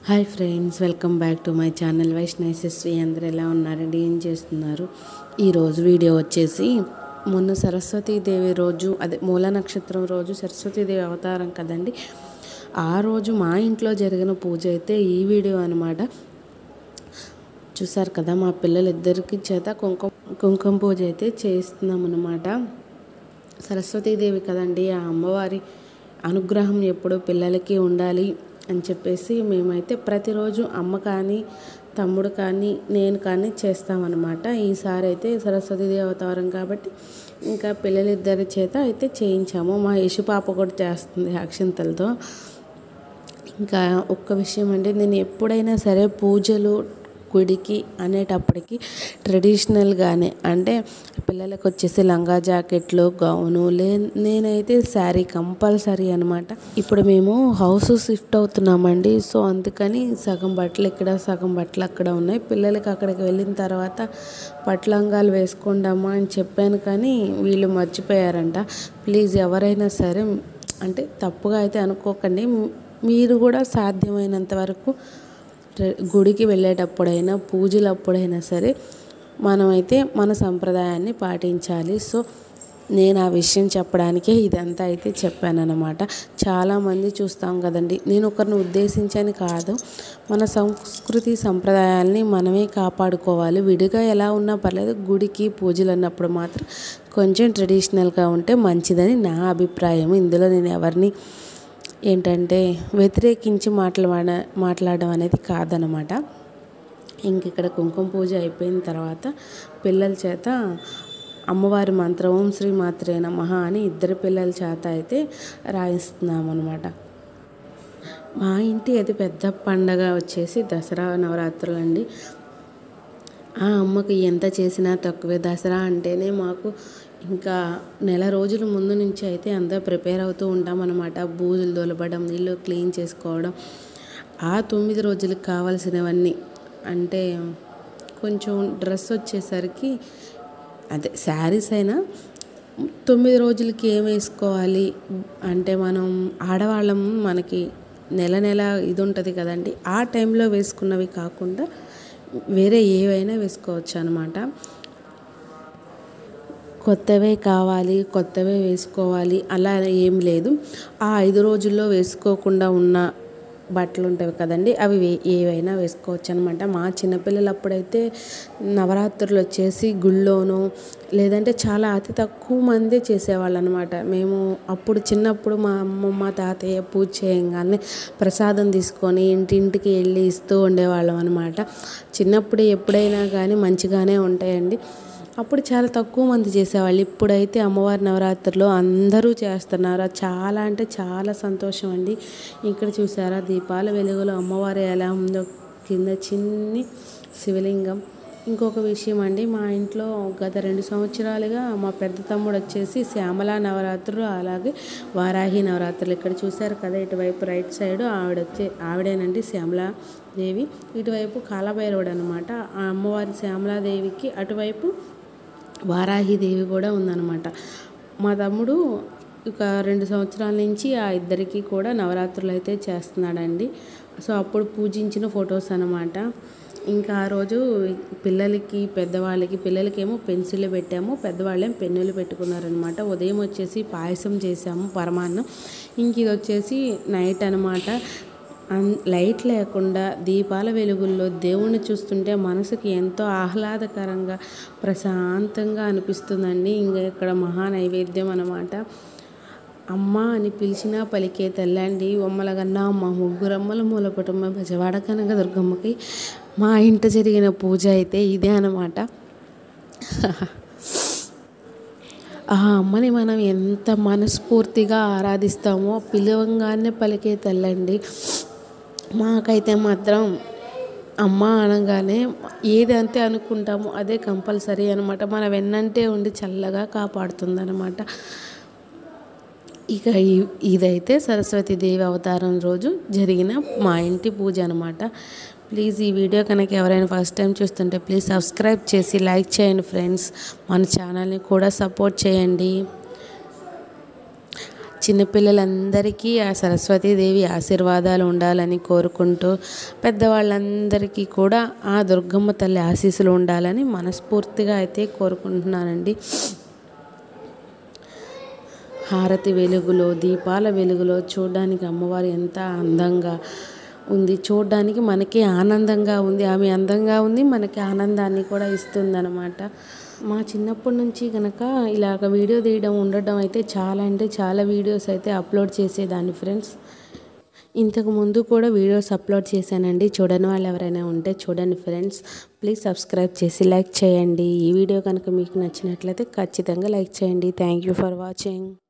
hi friends welcome back to my channel Vaishnavasri అందరు ఎలా ఉన్నారండి ఏం చేస్తున్నారు ఈరోజు వీడియో వచ్చేసి మొన్న సరస్వతీదేవి రోజు అదే మూల నక్షత్రం రోజు సరస్వతీదేవి అవతారం కదండి ఆ రోజు మా ఇంట్లో జరిగిన పూజ అయితే ఈ వీడియో అనమాట చూసారు కదా మా పిల్లలిద్దరికి చేత కుంకుమ కుంకుమ పూజ అయితే చేస్తున్నాం అనమాట సరస్వతీదేవి కదండి ఆ అమ్మవారి అనుగ్రహం ఎప్పుడూ పిల్లలకి ఉండాలి అని చెప్పేసి మేమైతే ప్రతిరోజు అమ్మ కానీ తమ్ముడు కానీ నేను కానీ చేస్తామన్నమాట ఈసారి అయితే సరస్వతీదేవి అవతారం కాబట్టి ఇంకా పిల్లలిద్దరి చేత అయితే చేయించాము మా యశు పాప కూడా చేస్తుంది అక్షంతలతో ఇంకా ఒక్క విషయం అండి నేను ఎప్పుడైనా సరే పూజలు గుడికి అనేటప్పటికి ట్రెడిషనల్గానే అంటే పిల్లలకు వచ్చేసి లంగా జాకెట్లు గౌను లే నేనైతే శారీ కంపల్సరీ అనమాట ఇప్పుడు మేము హౌస్ షిఫ్ట్ అవుతున్నామండి సో అందుకని సగం బట్టలు ఇక్కడ సగం బట్టలు అక్కడ ఉన్నాయి పిల్లలకి అక్కడికి వెళ్ళిన తర్వాత పట్లంగాలు వేసుకోండమ్మా అని చెప్పాను కానీ వీళ్ళు మర్చిపోయారంట ప్లీజ్ ఎవరైనా సరే అంటే తప్పుగా అయితే అనుకోకండి మీరు కూడా సాధ్యమైనంత వరకు గుడికి వెళ్ళేటప్పుడైనా పూజలప్పుడైనా సరే మనమైతే మన సంప్రదాయాన్ని పాటించాలి సో నేను ఆ విషయం చెప్పడానికే ఇదంతా అయితే చెప్పానన్నమాట చాలామంది చూస్తాం కదండి నేను ఒకరిని ఉద్దేశించని కాదు మన సంస్కృతి సంప్రదాయాల్ని మనమే కాపాడుకోవాలి విడిగా ఎలా ఉన్నా పర్లేదు గుడికి పూజలు అన్నప్పుడు మాత్రం కొంచెం ట్రెడిషనల్గా ఉంటే మంచిదని నా అభిప్రాయం ఇందులో నేను ఎవరిని ఏంటంటే వ్యతిరేకించి మాట్లాడ మాట్లాడడం అనేది కాదనమాట ఇంక ఇక్కడ కుంకుమ పూజ అయిపోయిన తర్వాత పిల్లల చేత అమ్మవారి మంత్రం ఓం శ్రీ మాత్రే నమః అని ఇద్దరు పిల్లల చేత అయితే రాయిస్తున్నాం అనమాట మా ఇంటి అతి పెద్ద పండగ వచ్చేసి దసరా నవరాత్రులు అండి ఆ అమ్మకి ఎంత చేసినా తక్కువే దసరా అంటేనే మాకు ఇంకా నెల రోజుల ముందు నుంచి అయితే అంతా ప్రిపేర్ అవుతూ ఉంటాం అనమాట బూజులు దొలపడం ఇల్లు క్లీన్ చేసుకోవడం ఆ తొమ్మిది రోజులకు కావాల్సినవన్నీ అంటే కొంచెం డ్రెస్ వచ్చేసరికి అదే శారీస్ అయినా తొమ్మిది రోజులకి ఏం వేసుకోవాలి అంటే మనం ఆడవాళ్ళం మనకి నెల నెల ఇది ఉంటుంది కదండి ఆ టైంలో వేసుకున్నవి కాకుండా వేరే ఏవైనా వేసుకోవచ్చు అనమాట కొత్తవే కావాలి కొత్తవే వేసుకోవాలి అలా ఏం లేదు ఆ ఐదు రోజుల్లో వేసుకోకుండా ఉన్న బట్టలు ఉంటాయి కదండి అవి ఏవైనా వేసుకోవచ్చు అనమాట మా చిన్నపిల్లలు అప్పుడైతే నవరాత్రులు వచ్చేసి గుళ్ళోనూ లేదంటే చాలా అతి తక్కువ మంది చేసేవాళ్ళు అనమాట మేము అప్పుడు చిన్నప్పుడు మా అమ్మమ్మ తాతయ్య పూజ చేయంగానే ప్రసాదం తీసుకొని ఇంటింటికి వెళ్ళి ఇస్తూ ఉండేవాళ్ళం అనమాట చిన్నప్పుడు ఎప్పుడైనా కానీ మంచిగానే ఉంటాయండి అప్పుడు చాలా తక్కువ మంది చేసేవాళ్ళు ఇప్పుడైతే అమ్మవారి నవరాత్రిలో అందరూ చేస్తున్నారు చాలా అంటే చాలా సంతోషం అండి ఇక్కడ చూసారా దీపాల వెలుగులో అమ్మవారు ఎలా ఉందో కింద చిన్ని శివలింగం ఇంకొక విషయం అండి మా ఇంట్లో గత రెండు సంవత్సరాలుగా మా పెద్ద తమ్ముడు వచ్చేసి శ్యామల నవరాత్రులు అలాగే వారాహి నవరాత్రులు ఇక్కడ చూశారు కదా ఇటువైపు రైట్ సైడ్ ఆవిడ వచ్చే ఆవిడేనండి శ్యామలా దేవి ఇటువైపు కాలభైరవుడు అనమాట ఆ అమ్మవారి శ్యామలాదేవికి అటువైపు వారాహిదేవి కూడా ఉందన్నమాట మా తమ్ముడు ఒక రెండు సంవత్సరాల నుంచి ఆ ఇద్దరికి కూడా నవరాత్రులు అయితే చేస్తున్నాడండి సో అప్పుడు పూజించిన ఫొటోస్ అనమాట ఇంకా ఆ రోజు పిల్లలకి పెద్దవాళ్ళకి పిల్లలకేమో పెన్సిల్ పెట్టాము పెద్దవాళ్ళేమో పెన్నులు పెట్టుకున్నారనమాట ఉదయం వచ్చేసి పాయసం చేసాము పరమాన్నం ఇంక ఇది వచ్చేసి నైట్ అనమాట లైట్ లేకుండా దీపాల వెలుగుల్లో దేవుణ్ణి చూస్తుంటే మనసుకి ఎంతో ఆహ్లాదకరంగా ప్రశాంతంగా అనిపిస్తుందండి ఇంకా ఇక్కడ మహా నైవేద్యం అనమాట అమ్మ అని పిలిచినా పలికే తెల్లండి ఒమ్మలగన్నా మా ముగ్గురమ్మల మూల కుటుంబ బజవాడ కనక దుర్గమ్మకి మా ఇంట జరిగిన పూజ అయితే ఇదే అనమాట ఆ అమ్మని మనం ఎంత మనస్ఫూర్తిగా ఆరాధిస్తామో పిలవంగానే పలికే తెల్లండి మాకైతే మాత్రం అమ్మ అనగానే ఏది అంతే అనుకుంటామో అదే కంపల్సరీ అనమాట మన వెన్నంటే ఉండి చల్లగా కాపాడుతుంది అనమాట ఇక ఇదైతే సరస్వతీదేవి అవతారం రోజు జరిగిన మా ఇంటి పూజ అనమాట ప్లీజ్ ఈ వీడియో కనుక ఎవరైనా ఫస్ట్ టైం చూస్తుంటే ప్లీజ్ సబ్స్క్రైబ్ చేసి లైక్ చేయండి ఫ్రెండ్స్ మన ఛానల్ని కూడా సపోర్ట్ చేయండి చిన్నపిల్లలందరికీ ఆ సరస్వతీదేవి ఆశీర్వాదాలు ఉండాలని కోరుకుంటూ పెద్దవాళ్ళందరికీ కూడా ఆ దుర్గమ్మ తల్లి ఆశీస్సులు ఉండాలని మనస్ఫూర్తిగా అయితే కోరుకుంటున్నానండి హారతి వెలుగులో దీపాల వెలుగులో చూడడానికి అమ్మవారు ఎంత అందంగా ఉంది చూడడానికి మనకి ఆనందంగా ఉంది ఆమె అందంగా ఉంది మనకి ఆనందాన్ని కూడా ఇస్తుందన్నమాట మా చిన్నప్పటి నుంచి కనుక ఇలాగ వీడియో తీయడం ఉండడం అయితే చాలా అంటే చాలా వీడియోస్ అయితే అప్లోడ్ చేసేదాన్ని ఫ్రెండ్స్ ఇంతకు ముందు కూడా వీడియోస్ అప్లోడ్ చేశానండి చూడని వాళ్ళు ఎవరైనా ఉంటే చూడండి ఫ్రెండ్స్ ప్లీజ్ సబ్స్క్రైబ్ చేసి లైక్ చేయండి ఈ వీడియో కనుక మీకు నచ్చినట్లయితే ఖచ్చితంగా లైక్ చేయండి థ్యాంక్ యూ ఫర్ వాచింగ్